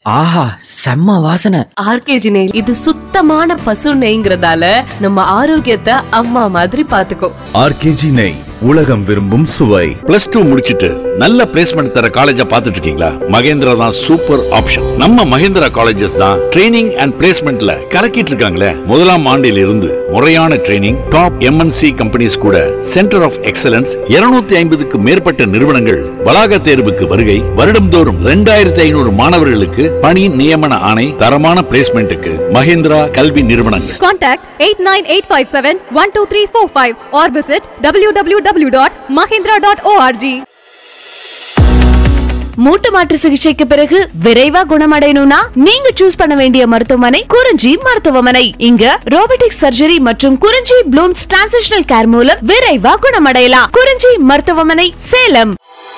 ஆஹா செம்ம வாசனை ஆர்கேஜி நெய் இது சுத்தமான பசு நெய்ங்கிறதால நம்ம ஆரோக்கியத்தை அம்மா மாதிரி பாத்துக்கோ ஆர்கேஜி நெய் உலகம் விரும்பும் சுவை பிளஸ் டூ முடிச்சிட்டு நல்ல பிளேஸ்மெண்ட் தர காலேஜ பாத்துட்டு இருக்கீங்களா மகேந்திரா தான் சூப்பர் ஆப்ஷன் நம்ம மகேந்திரா காலேஜஸ் தான் ட்ரைனிங் அண்ட் பிளேஸ்மெண்ட்ல கலக்கிட்டு இருக்காங்களே முதலாம் ஆண்டில் இருந்து முறையான ட்ரைனிங் டாப் எம்என்சி கம்பெனிஸ் கூட சென்டர் ஆஃப் எக்ஸலன்ஸ் 250 ஐம்பதுக்கு மேற்பட்ட நிறுவனங்கள் வளாக தேர்வுக்கு வருகை வருடம்தோறும் ரெண்டாயிரத்தி ஐநூறு மாணவர்களுக்கு பணி நியமன ஆணை தரமான பிளேஸ்மெண்ட்டுக்கு மகேந்திரா கல்வி நிறுவனங்கள் Contact 89857-12345 or visit www.mahindra.org. மூட்டு மாற்று சிகிச்சைக்கு பிறகு விரைவா குணமடையணும்னா நீங்க சூஸ் பண்ண வேண்டிய மருத்துவமனை குறிஞ்சி மருத்துவமனை இங்க ரோபோட்டிக் சர்ஜரி மற்றும் குறிஞ்சி ப்ளூம்ஸ் டிரான்சிஷனல் கேர் மூலம் விரைவா குணமடையலாம் குறிஞ்சி மருத்துவமனை சேலம்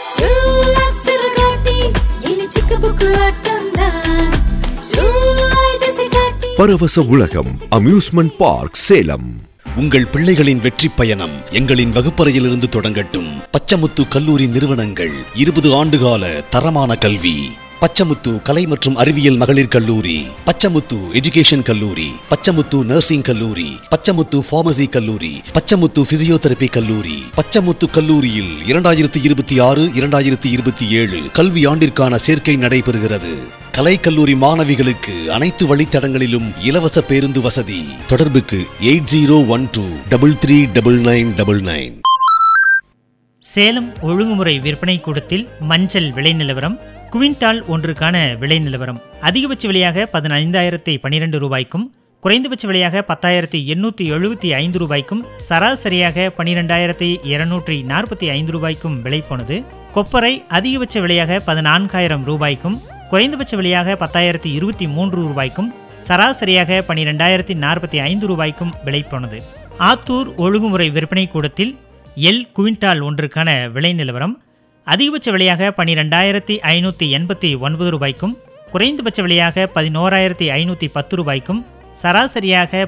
பரவச உலகம் அம்யூஸ்மெண்ட் பார்க் சேலம் உங்கள் பிள்ளைகளின் வெற்றி பயணம் எங்களின் வகுப்பறையிலிருந்து தொடங்கட்டும் பச்சமுத்து கல்லூரி நிறுவனங்கள் இருபது ஆண்டுகால தரமான கல்வி பச்சமுத்து கலை மற்றும் அறிவியல் மகளிர் கல்லூரி பச்சமுத்து எஜுகேஷன் கல்லூரி பச்சமுத்து நர்சிங் கல்லூரி பச்சமுத்து பார்மசி கல்லூரி பச்சமுத்து பிசியோதெரபி கல்லூரி பச்சமுத்து கல்லூரியில் இரண்டாயிரத்தி இருபத்தி ஆறு இரண்டாயிரத்தி இருபத்தி ஏழு கல்வி ஆண்டிற்கான சேர்க்கை நடைபெறுகிறது கலை கல்லூரி மாணவிகளுக்கு அனைத்து வழித்தடங்களிலும் இலவச பேருந்து வசதி தொடர்புக்கு eight zero one two double three double nine double nine Salem ஒழுங்குமுறை விற்பனை கூடத்தில் மஞ்சள் விலை நிலவரம் குவிண்டால் ஒன்றுக்கான விலை நிலவரம் அதிகபட்ச விலையாக பதினைந்தாயிரத்தி பன்னிரெண்டு ரூபாய்க்கும் குறைந்தபட்ச விலையாக பத்தாயிரத்தி எண்ணூற்றி எழுபத்தி ஐந்து ரூபாய்க்கும் சராசரியாக பன்னிரெண்டாயிரத்தி இருநூற்றி நாற்பத்தி ஐந்து ரூபாய்க்கும் விலை போனது கொப்பரை அதிகபட்ச விலையாக பதினான்காயிரம் ரூபாய்க்கும் குறைந்தபட்ச விலையாக பத்தாயிரத்தி இருபத்தி மூன்று ரூபாய்க்கும் சராசரியாக பன்னிரெண்டாயிரத்தி நாற்பத்தி ஐந்து ரூபாய்க்கும் விலை போனது ஆத்தூர் ஒழுங்குமுறை விற்பனை கூடத்தில் எல் குவிண்டால் ஒன்றுக்கான விலை நிலவரம் அதிகபட்ச விலையாக பன்னிரெண்டாயிரத்தி ஐநூற்றி எண்பத்தி ஒன்பது ரூபாய்க்கும் குறைந்தபட்ச விலையாக பதினோராயிரத்தி ஐநூற்றி பத்து ரூபாய்க்கும் சராசரியாக